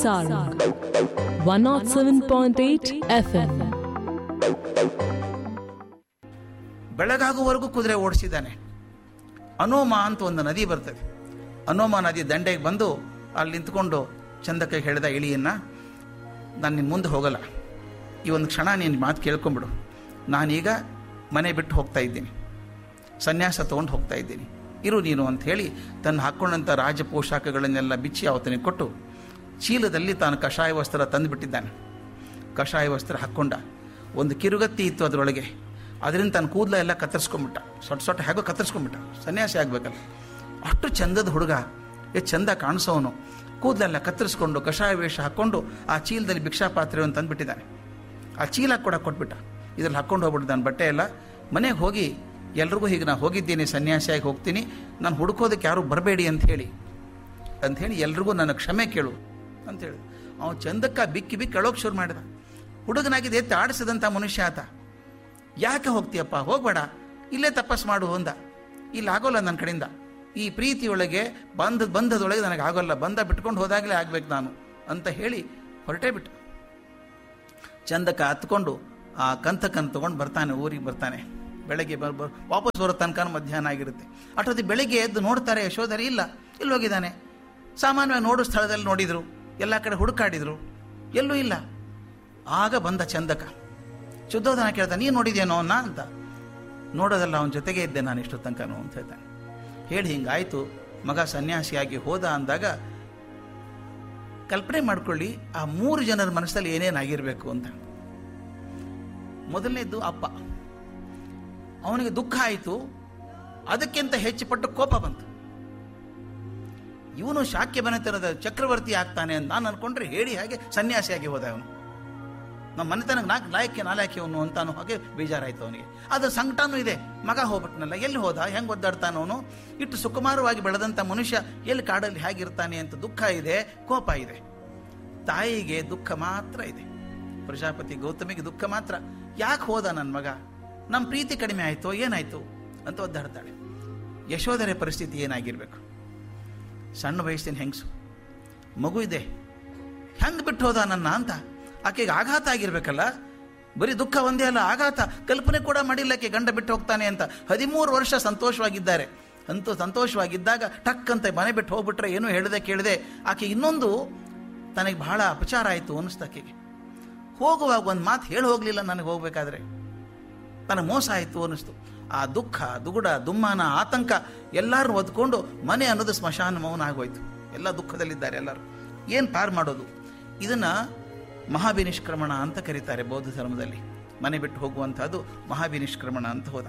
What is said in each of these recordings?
Sarang 107.8 FM. ಬೆಳಗಾಗುವವರೆಗೂ ಕುದುರೆ ಓಡಿಸಿದ್ದಾನೆ ಅನೋಮ ಅಂತ ಒಂದು ನದಿ ಬರ್ತದೆ ಅನೋಮ ನದಿ ದಂಡೆಗೆ ಬಂದು ಅಲ್ಲಿ ನಿಂತ್ಕೊಂಡು ಚಂದಕ್ಕೆ ಹೇಳಿದ ಇಳಿಯನ್ನ ನಾನು ನಿನ್ನ ಮುಂದೆ ಹೋಗಲ್ಲ ಈ ಒಂದು ಕ್ಷಣ ನೀನು ಮಾತು ಕೇಳ್ಕೊಂಬಿಡು ನಾನೀಗ ಮನೆ ಬಿಟ್ಟು ಹೋಗ್ತಾ ಇದ್ದೀನಿ ಸನ್ಯಾಸ ತೊಗೊಂಡು ಹೋಗ್ತಾ ಇದ್ದೀನಿ ಇರು ನೀನು ಅಂತ ಹೇಳಿ ತನ್ನ ಹಾಕ್ಕೊಂಡಂಥ ರಾಜ ಪೋಷಾಕಗಳನ್ನೆಲ್ಲ ಬಿಚ್ಚಿ ಅವತನಿಗೆ ಕೊಟ್ಟು ಚೀಲದಲ್ಲಿ ತಾನು ಕಷಾಯ ವಸ್ತ್ರ ತಂದುಬಿಟ್ಟಿದ್ದಾನೆ ಕಷಾಯ ವಸ್ತ್ರ ಹಾಕ್ಕೊಂಡ ಒಂದು ಕಿರುಗತ್ತಿ ಇತ್ತು ಅದರೊಳಗೆ ಅದರಿಂದ ತನ್ನ ಕೂದಲ ಎಲ್ಲ ಕತ್ತರಿಸ್ಕೊಂಬಿಟ್ಟ ಸೊಟ್ಟ ಸೊಟ್ಟ ಹೇಗೋ ಕತ್ತರಿಸ್ಕೊಂಬಿಟ್ಟ ಸನ್ಯಾಸಿ ಆಗಬೇಕಲ್ಲ ಅಷ್ಟು ಚಂದದ ಹುಡುಗ ಎಷ್ಟು ಚಂದ ಕಾಣಿಸೋನು ಕೂದಲೆಲ್ಲ ಕತ್ತರಿಸ್ಕೊಂಡು ಕಷಾಯ ವೇಷ ಹಾಕ್ಕೊಂಡು ಆ ಚೀಲದಲ್ಲಿ ಭಿಕ್ಷಾ ಪಾತ್ರೆಯನ್ನು ತಂದುಬಿಟ್ಟಿದ್ದಾನೆ ಆ ಚೀಲ ಕೂಡ ಕೊಟ್ಬಿಟ್ಟ ಇದ್ರಲ್ಲಿ ಹಾಕ್ಕೊಂಡು ಹೋಗ್ಬಿಟ್ಟಿದ್ದಾನೆ ಬಟ್ಟೆ ಎಲ್ಲ ಮನೆಗೆ ಹೋಗಿ ಎಲ್ರಿಗೂ ಹೀಗೆ ನಾನು ಹೋಗಿದ್ದೀನಿ ಸನ್ಯಾಸಿಯಾಗಿ ಹೋಗ್ತೀನಿ ನಾನು ಹುಡುಕೋದಕ್ಕೆ ಯಾರೂ ಬರಬೇಡಿ ಅಂತ ಹೇಳಿ ಅಂಥೇಳಿ ಎಲ್ರಿಗೂ ನನ್ನ ಕ್ಷಮೆ ಕೇಳು ಅಂತೇಳಿ ಅವನು ಚಂದಕ್ಕ ಬಿಕ್ಕಿ ಬಿಕ್ಕಿ ಅಳೋಕೆ ಶುರು ಮಾಡಿದ ಹುಡುಗನಾಗಿದೆ ಎತ್ತಿ ಆಡಿಸಿದಂಥ ಮನುಷ್ಯ ಆತ ಯಾಕೆ ಹೋಗ್ತೀಯಪ್ಪ ಹೋಗ್ಬೇಡ ಇಲ್ಲೇ ತಪಸ್ ಮಾಡು ಅಂದ ಇಲ್ಲಿ ಆಗೋಲ್ಲ ನನ್ನ ಕಡೆಯಿಂದ ಈ ಪ್ರೀತಿಯೊಳಗೆ ಬಂದ ಬಂಧದೊಳಗೆ ನನಗೆ ಆಗೋಲ್ಲ ಬಂದ ಬಿಟ್ಕೊಂಡು ಹೋದಾಗಲೇ ಆಗ್ಬೇಕು ನಾನು ಅಂತ ಹೇಳಿ ಹೊರಟೇ ಬಿಟ್ಟು ಚಂದಕ್ಕ ಹತ್ಕೊಂಡು ಆ ಕಂತಕನ್ನು ತೊಗೊಂಡು ಬರ್ತಾನೆ ಊರಿಗೆ ಬರ್ತಾನೆ ಬೆಳಗ್ಗೆ ಬರ್ ಬರ್ ವಾಪಸ್ ಬರೋ ತನಕ ಮಧ್ಯಾಹ್ನ ಆಗಿರುತ್ತೆ ಅಷ್ಟೊತ್ತಿ ಬೆಳಿಗ್ಗೆ ಎದ್ದು ನೋಡ್ತಾರೆ ಯಶೋಧರಿ ಇಲ್ಲ ಇಲ್ಲಿ ಹೋಗಿದ್ದಾನೆ ಸಾಮಾನ್ಯವಾಗಿ ನೋಡೋ ಸ್ಥಳದಲ್ಲಿ ನೋಡಿದ್ರು ಎಲ್ಲ ಕಡೆ ಹುಡುಕಾಡಿದ್ರು ಎಲ್ಲೂ ಇಲ್ಲ ಆಗ ಬಂದ ಚಂದಕ ಶುದ್ಧೋಧನ ಕೇಳ್ತಾನೆ ನೀನು ನೋಡಿದೇನೋ ಅನ್ನ ಅಂತ ನೋಡೋದಲ್ಲ ಅವನ ಜೊತೆಗೆ ಇದ್ದೆ ನಾನು ಇಷ್ಟು ತನಕನೂ ಅಂತ ಹೇಳ್ತಾನೆ ಹೇಳಿ ಹಿಂಗಾಯ್ತು ಮಗ ಸನ್ಯಾಸಿಯಾಗಿ ಹೋದ ಅಂದಾಗ ಕಲ್ಪನೆ ಮಾಡ್ಕೊಳ್ಳಿ ಆ ಮೂರು ಜನರ ಮನಸ್ಸಲ್ಲಿ ಏನೇನಾಗಿರ್ಬೇಕು ಅಂತ ಮೊದಲನೇದ್ದು ಅಪ್ಪ ಅವನಿಗೆ ದುಃಖ ಆಯಿತು ಅದಕ್ಕಿಂತ ಹೆಚ್ಚು ಪಟ್ಟು ಕೋಪ ಬಂತು ಇವನು ಶಾಕ್ಯ ಬನತನದ ಚಕ್ರವರ್ತಿ ಆಗ್ತಾನೆ ಅಂತ ನಾನು ಅನ್ಕೊಂಡ್ರೆ ಹೇಳಿ ಹಾಗೆ ಸನ್ಯಾಸಿಯಾಗಿ ಹೋದ ಅವನು ನಮ್ಮ ಮನೆತನಕ್ಕೆ ನಾಲ್ಕು ಲಾಯಕ್ಕೆ ನಾಲ್ಕೆ ಅವನು ಅಂತಾನು ಹಾಗೆ ಬೇಜಾರಾಯ್ತು ಅವನಿಗೆ ಅದ್ರ ಸಂಕಟನೂ ಇದೆ ಮಗ ಹೋಗ್ಬಿಟ್ನಲ್ಲ ಎಲ್ಲಿ ಹೋದ ಹೆಂಗೆ ಒದ್ದಾಡ್ತಾನ ಅವನು ಇಟ್ಟು ಸುಕುಮಾರವಾಗಿ ಬೆಳೆದಂಥ ಮನುಷ್ಯ ಎಲ್ಲಿ ಕಾಡಲ್ಲಿ ಹೇಗಿರ್ತಾನೆ ಅಂತ ದುಃಖ ಇದೆ ಕೋಪ ಇದೆ ತಾಯಿಗೆ ದುಃಖ ಮಾತ್ರ ಇದೆ ಪ್ರಜಾಪತಿ ಗೌತಮಿಗೆ ದುಃಖ ಮಾತ್ರ ಯಾಕೆ ಹೋದ ನನ್ನ ಮಗ ನಮ್ಮ ಪ್ರೀತಿ ಕಡಿಮೆ ಆಯಿತು ಏನಾಯ್ತು ಅಂತ ಒದ್ದಾಡ್ತಾಳೆ ಯಶೋಧರೆ ಪರಿಸ್ಥಿತಿ ಏನಾಗಿರ್ಬೇಕು ಸಣ್ಣ ವಯಸ್ಸಿನ ಹೆಂಗಸು ಮಗು ಇದೆ ಹೆಂಗೆ ಬಿಟ್ಟು ಹೋದ ನನ್ನ ಅಂತ ಆಕೆಗೆ ಆಘಾತ ಆಗಿರ್ಬೇಕಲ್ಲ ಬರೀ ದುಃಖ ಒಂದೇ ಅಲ್ಲ ಆಘಾತ ಕಲ್ಪನೆ ಕೂಡ ಮಾಡಿಲ್ಲ ಆಕೆ ಗಂಡ ಬಿಟ್ಟು ಹೋಗ್ತಾನೆ ಅಂತ ಹದಿಮೂರು ವರ್ಷ ಸಂತೋಷವಾಗಿದ್ದಾರೆ ಅಂತೂ ಸಂತೋಷವಾಗಿದ್ದಾಗ ಟಕ್ ಅಂತ ಮನೆ ಬಿಟ್ಟು ಹೋಗ್ಬಿಟ್ರೆ ಏನೂ ಹೇಳದೆ ಕೇಳದೆ ಆಕೆ ಇನ್ನೊಂದು ತನಗೆ ಬಹಳ ಅಪಚಾರ ಆಯಿತು ಅನ್ನಿಸ್ತು ಆಕೆಗೆ ಹೋಗುವಾಗ ಒಂದು ಮಾತು ಹೇಳಿ ಹೋಗಲಿಲ್ಲ ನನಗೆ ಹೋಗ್ಬೇಕಾದ್ರೆ ನನಗೆ ಮೋಸ ಆಯಿತು ಅನ್ನಿಸ್ತು ಆ ದುಃಖ ದುಗುಡ ದುಮ್ಮಾನ ಆತಂಕ ಎಲ್ಲರೂ ಒದ್ಕೊಂಡು ಮನೆ ಅನ್ನೋದು ಸ್ಮಶಾನ ಮೌನ ಆಗೋಯ್ತು ಎಲ್ಲ ದುಃಖದಲ್ಲಿದ್ದಾರೆ ಎಲ್ಲರೂ ಏನು ಪಾರು ಮಾಡೋದು ಇದನ್ನ ಮಹಾಭಿನಿಷ್ಕ್ರಮಣ ಅಂತ ಕರೀತಾರೆ ಬೌದ್ಧ ಧರ್ಮದಲ್ಲಿ ಮನೆ ಬಿಟ್ಟು ಹೋಗುವಂಥದ್ದು ಮಹಾಭಿನಿಷ್ಕ್ರಮಣ ಅಂತ ಹೋದ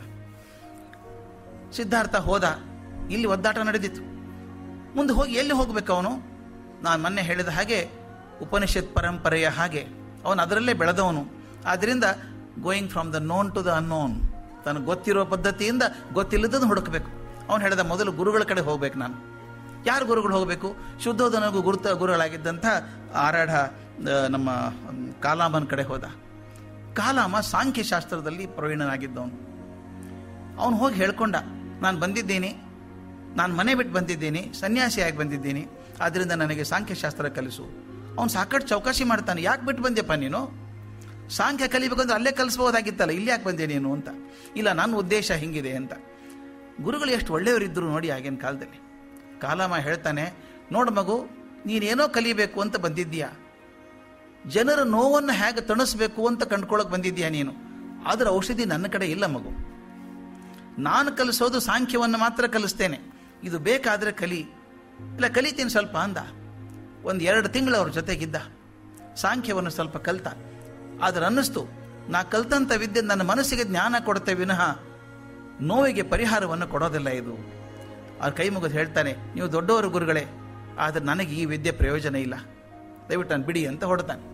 ಸಿದ್ಧಾರ್ಥ ಹೋದ ಇಲ್ಲಿ ಒದ್ದಾಟ ನಡೆದಿತ್ತು ಮುಂದೆ ಹೋಗಿ ಎಲ್ಲಿ ಹೋಗ್ಬೇಕು ಅವನು ನಾನು ಮೊನ್ನೆ ಹೇಳಿದ ಹಾಗೆ ಉಪನಿಷತ್ ಪರಂಪರೆಯ ಹಾಗೆ ಅವನು ಅದರಲ್ಲೇ ಬೆಳೆದವನು ಆದ್ದರಿಂದ going from the known to the unknown ತನಗೆ ಗೊತ್ತಿರೋ ಪದ್ಧತಿಯಿಂದ ಗೊತ್ತಿಲ್ಲದನ್ನು ಹುಡುಕಬೇಕು ಅವನು ಹೇಳಿದ ಮೊದಲು ಗುರುಗಳ ಕಡೆ ಹೋಗ್ಬೇಕು ನಾನು ಯಾರು ಗುರುಗಳು ಹೋಗಬೇಕು ಶುದ್ಧೋಧನಗೂ ಗುರುತ ಗುರುಗಳಾಗಿದ್ದಂಥ ಆರಾಢ ಆ, ನಮ್ಮ ಮ್, ಕಾಲಾಮನ ಕಡೆ ಹೋದ ಕಾಲಾಮ ಸಾಂಖ್ಯಶಾಸ್ತ್ರದಲ್ಲಿ ಪ್ರವೀಣನಾಗಿದ್ದವನು ಅವನು ಹೋಗಿ ಹೇಳ್ಕೊಂಡ ನಾನು ಬಂದಿದ್ದೀನಿ ನಾನು ಮನೆ ಬಿಟ್ಟು ಬಂದಿದ್ದೀನಿ ಸನ್ಯಾಸಿಯಾಗಿ ಬಂದಿದ್ದೀನಿ ಆದ್ದರಿಂದ ನನಗೆ ಸಾಂಖ್ಯಶಾಸ್ತ್ರ ಕಲಿಸು ಅವನು ಸಾಕಷ್ಟು ಚೌಕಾಸಿ ಮಾಡ್ತಾನೆ ಯಾಕೆ ಬಿಟ್ಟು ಬಂದ್ಯಪ್ಪ ನೀನು ಸಾಂಖ್ಯ ಕಲಿಬೇಕಂದ್ರೆ ಅಲ್ಲೇ ಕಲಿಸ್ಬೋದಾಗಿತ್ತಲ್ಲ ಇಲ್ಲಿ ಯಾಕೆ ಬಂದೆ ನೀನು ಅಂತ ಇಲ್ಲ ನನ್ನ ಉದ್ದೇಶ ಹಿಂಗಿದೆ ಅಂತ ಗುರುಗಳು ಎಷ್ಟು ಒಳ್ಳೆಯವರಿದ್ದರು ನೋಡಿ ಆಗಿನ ಕಾಲದಲ್ಲಿ ಕಾಲಮ ಹೇಳ್ತಾನೆ ನೋಡು ಮಗು ನೀನೇನೋ ಕಲಿಬೇಕು ಅಂತ ಬಂದಿದ್ದೀಯಾ ಜನರ ನೋವನ್ನು ಹೇಗೆ ತಣಿಸ್ಬೇಕು ಅಂತ ಕಂಡ್ಕೊಳ್ಳೋಕೆ ಬಂದಿದ್ದೀಯಾ ನೀನು ಅದರ ಔಷಧಿ ನನ್ನ ಕಡೆ ಇಲ್ಲ ಮಗು ನಾನು ಕಲಿಸೋದು ಸಾಂಖ್ಯವನ್ನು ಮಾತ್ರ ಕಲಿಸ್ತೇನೆ ಇದು ಬೇಕಾದರೆ ಕಲಿ ಇಲ್ಲ ಕಲಿತೀನಿ ಸ್ವಲ್ಪ ಅಂದ ಒಂದು ಎರಡು ತಿಂಗಳು ಅವ್ರ ಜೊತೆಗಿದ್ದ ಸಾಂಖ್ಯವನ್ನು ಸ್ವಲ್ಪ ಕಲ್ತ ಆದ್ರೆ ಅನ್ನಿಸ್ತು ನಾ ಕಲ್ತಂಥ ವಿದ್ಯೆ ನನ್ನ ಮನಸ್ಸಿಗೆ ಜ್ಞಾನ ಕೊಡುತ್ತೆ ವಿನಃ ನೋವಿಗೆ ಪರಿಹಾರವನ್ನು ಕೊಡೋದಿಲ್ಲ ಇದು ಅವ್ರ ಕೈ ಮುಗಿದು ಹೇಳ್ತಾನೆ ನೀವು ದೊಡ್ಡವರು ಗುರುಗಳೇ ಆದರೆ ನನಗೆ ಈ ವಿದ್ಯೆ ಪ್ರಯೋಜನ ಇಲ್ಲ ದಯವಿಟ್ಟು ನಾನು ಬಿಡಿ ಅಂತ ಹೊಡ್ತಾನೆ